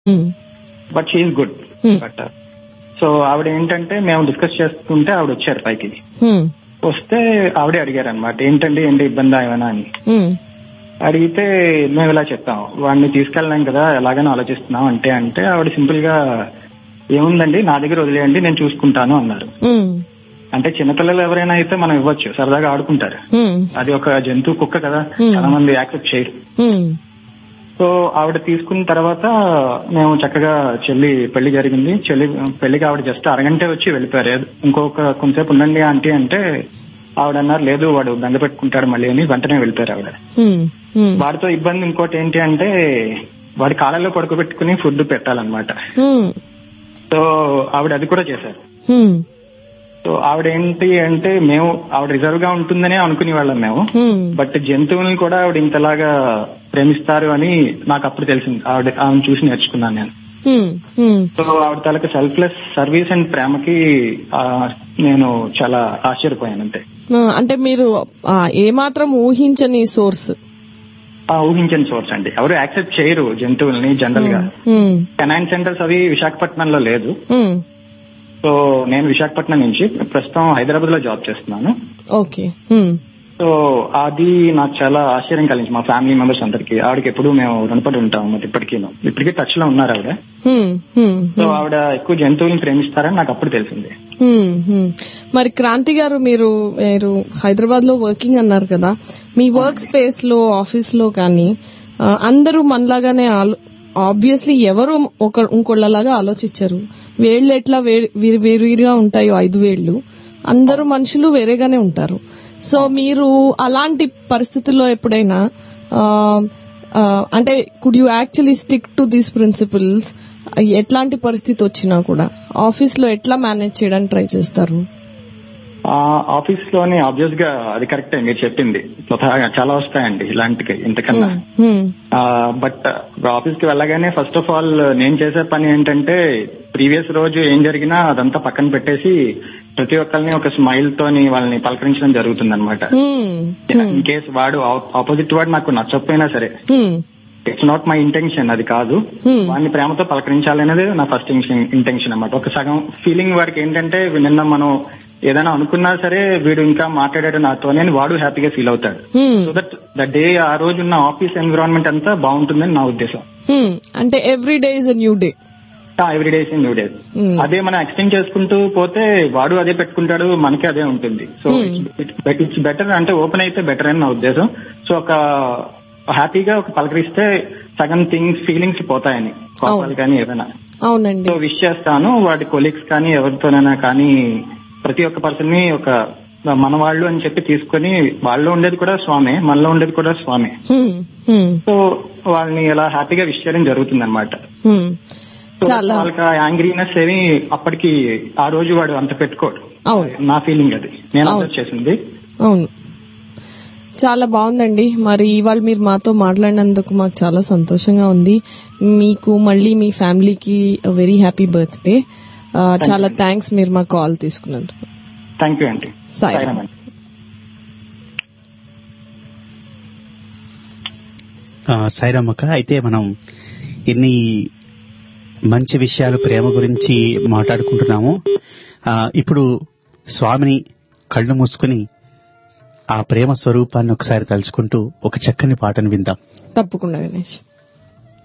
Um, but she good Hmm. But so ఆవిడ ఏంటంటే మేము డిస్కస్ చేస్తుంటే ఆవిడ వచ్చారు పైకి ఉమ్, వస్తే ఆవిడే అడిగారు అనమాట ఏంటండి ఏంటి ఇబ్బంది ఏమైనా అని ఉమ్, అడిగితే మేము ఇలా చెప్పాం వాడిని తీసుకెళ్ళలేం కదా ఎలాగైనా ఆలోచిస్తున్నాం అంటే అంటే ఆవిడ సింపుల్ గా ఏముందండి నా దగ్గర వదిలేయండి నేను చూసుకుంటాను అన్నారు ఉమ్, అంటే చిన్నపిల్లలు ఎవరైనా అయితే మనం ఇవ్వచ్చు సరదాగా ఆడుకుంటారు ఉమ్, అది ఒక జంతువు కుక్క కదా Hmm. చాలా మంది యాక్సెప్ట్ చేయరు ఉమ్, సో ఆవిడ తీసుకున్న తర్వాత మేము చక్కగా చెల్లి పెళ్లి జరిగింది చెల్లి పెళ్లికి ఆవిడ జస్ట్ అరగంటే వచ్చి వెళ్ళిపోయారు ఏదో ఇంకొక కొంతసేపు ఉండండి ఆంటీ అంటే ఆవిడ అన్నారు లేదు వాడు దండ పెట్టుకుంటాడు మళ్ళీ అని వెంటనే వెళ్ళిపోయారు ఆవిడ ఉమ్, ఉమ్, వాడితో ఇబ్బంది ఇంకోటి ఏంటి అంటే వాడి కాళ్ళలో పడుకోబెట్టుకుని ఫుడ్ పెట్టాలన్నమాట ఉమ్, సో ఆవిడ అది కూడా చేశారు ఉమ్, సో ఆవిడ ఏంటి అంటే మేము ఆవిడ రిజర్వ్ గా ఉంటుందనే అనుకునే వాళ్ళం మేము ఉమ్, బట్ జంతువుల్ని కూడా ఆవిడ ఇంతలాగా ప్రేమిస్తారు అని నాకు అప్పుడు తెలిసింది ఆవిడ ఆమెను చూసి నేర్చుకున్నాను నేను ఉమ్, ఉమ్, సో ఆవిడ తాలూకు సెల్ఫ్లెస్ సర్వీస్ అండ్ ప్రేమకి ఆ, నేను చాలా ఆశ్చర్యపోయాను అంతే ఆ, అంటే మీరు ఆ, ఏమాత్రం ఊహించని సోర్స్ ఆ ఊహించని సోర్స్ అండి ఎవరు యాక్సెప్ట్ చేయరు జంతువుల్ని జనరల్ గా ఉమ్, కెనైన్ సెంటర్స్ అవి విశాఖపట్నంలో లేదు ఉమ్, సో నేను విశాఖపట్నం నుంచి ప్రస్తుతం హైదరాబాద్ లో జాబ్ చేస్తున్నాను ఓకే ఉమ్, సో అది నాకు చాలా ఆశ్చర్యం కలిగించి మా ఫ్యామిలీ మెంబర్స్ అందరికి ఆవిడకి ఎప్పుడు మేము రుణపడి ఉంటాం మరి ఇప్పటికీ ఇప్పటికీ టచ్ లో ఉన్నారు ఆవిడ ఉమ్, ఉమ్, సో ఆవిడ ఎక్కువ జంతువులను ప్రేమిస్తారని నాకు అప్పుడు తెలిసింది ఉమ్, ఉమ్. మరి క్రాంతి గారు మీరు మీరు హైదరాబాద్ లో వర్కింగ్ అన్నారు కదా మీ వర్క్ స్పేస్ లో ఆఫీస్ లో కానీ ఆ, అందరూ మనలాగానే ఆబ్వియస్లీ ఎవరు ఒక ఇంకోళ్ళలాగా ఆలోచించరు వేళ్ళు ఎట్లా వే- వేరు- వేరుగా ఉంటాయో ఐదు వేళ్ళు అందరూ మనుషులు వేరేగానే ఉంటారు సో మీరు అలాంటి పరిస్థితుల్లో ఎప్పుడైనా ఆ, ఆ, అంటే could you actually stick to these principles ఎట్లాంటి పరిస్థితి వచ్చినా కూడా ఆఫీస్ లో ఎట్లా మేనేజ్ చేయడానికి ట్రై చేస్తారు ఆ ఆఫీస్ లోని ఆబ్వియస్ గా అది కరెక్టే మీరు చెప్పింది స్వతహాగా చాలా వస్తాయండి ఇలాంటికి ఇంతకన్నా హ్మ్, బట్ ఆఫీస్ కి వెళ్ళగానే ఫస్ట్ ఆఫ్ ఆల్ నేను చేసే పని ఏంటంటే ప్రీవియస్ రోజు ఏం జరిగినా అదంతా పక్కన పెట్టేసి ప్రతి ఒక్కరిని ఒక స్మైల్ తోని వాళ్ళని పలకరించడం జరుగుతుంది అనమాట హ్మ్, ఇన్ కేస్ వాడు ఆపోజిట్ వాడు నాకు నచ్చకపోయినా సరే హ్మ్, ఇట్స్ నాట్ మై ఇంటెన్షన్ అది కాదు హ్మ్, వాడిని ప్రేమతో పలకరించాలనేది నా ఫస్ట్ ఇంటెన్షన్ అన్నమాట ఒక సగం ఫీలింగ్ వాడికి ఏంటంటే నిన్న మనం ఏదైనా అనుకున్నా సరే వీడు ఇంకా మాట్లాడాడు నాతోనే అని వాడు హ్యాపీగా ఫీల్ అవుతాడు హ్మ్, సో దట్ ద డే ఆ రోజు ఉన్న ఆఫీస్ ఎన్విరాన్మెంట్ అంతా బాగుంటుందని నా ఉద్దేశం హ్మ్. అంటే every day is a new day every days new days అదే మనం ఎక్స్టెండ్ చేసుకుంటూ పోతే వాడు అదే పెట్టుకుంటాడు మనకి అదే ఉంటుంది సో ఇట్స్ బెటర్ అంటే ఓపెన్ అయితే బెటర్ అని నా ఉద్దేశం సో ఒక హ్యాపీగా ఒక పలకరిస్తే సగం థింగ్స్ ఫీలింగ్స్ పోతాయని కోపాలు కానీ ఏదైనా అవునండి సో విష్ చేస్తాను వాడి కొలీగ్స్ కానీ ఎవరితోనైనా కానీ ప్రతి ఒక్క పర్సన్ ని ఒక మన వాళ్ళు అని చెప్పి తీసుకొని వాళ్ళలో ఉండేది కూడా స్వామే మనలో ఉండేది కూడా స్వామే హ్మ్, హ్మ్, సో వాళ్ళని ఇలా హ్యాపీగా విష్ చేయడం జరుగుతుంది అనమాట హ్మ్. చాలా వాళ్ళకి యాంగ్రీనెస్ ఏమి అప్పటికి ఆ రోజు వాడు అంత పెట్టుకోడు అవును నా ఫీలింగ్ అది నేను అవును. అబ్జర్వ్ చేసింది అవును చాలా బాగుందండి మరి ఇవాళ మీరు మాతో మాట్లాడినందుకు మాకు చాలా సంతోషంగా ఉంది మీకు మళ్ళీ మీ ఫ్యామిలీకి వెరీ హ్యాపీ బర్త్డే చాలా థ్యాంక్స్ మీరు మా కాల్ తీసుకున్నందుకు థ్యాంక్ యూ అండి సాయి. సాయిరామ్ అండి ఆ, సాయిరామక్క అయితే మనం ఇన్ని మంచి విషయాలు ప్రేమ గురించి మాట్లాడుకుంటున్నాము ఆ, ఇప్పుడు స్వామిని కళ్ళు మూసుకుని ఆ ప్రేమ స్వరూపాన్ని ఒకసారి తలుచుకుంటూ ఒక చక్కని పాటను విందాం తప్పకుండా గణేష్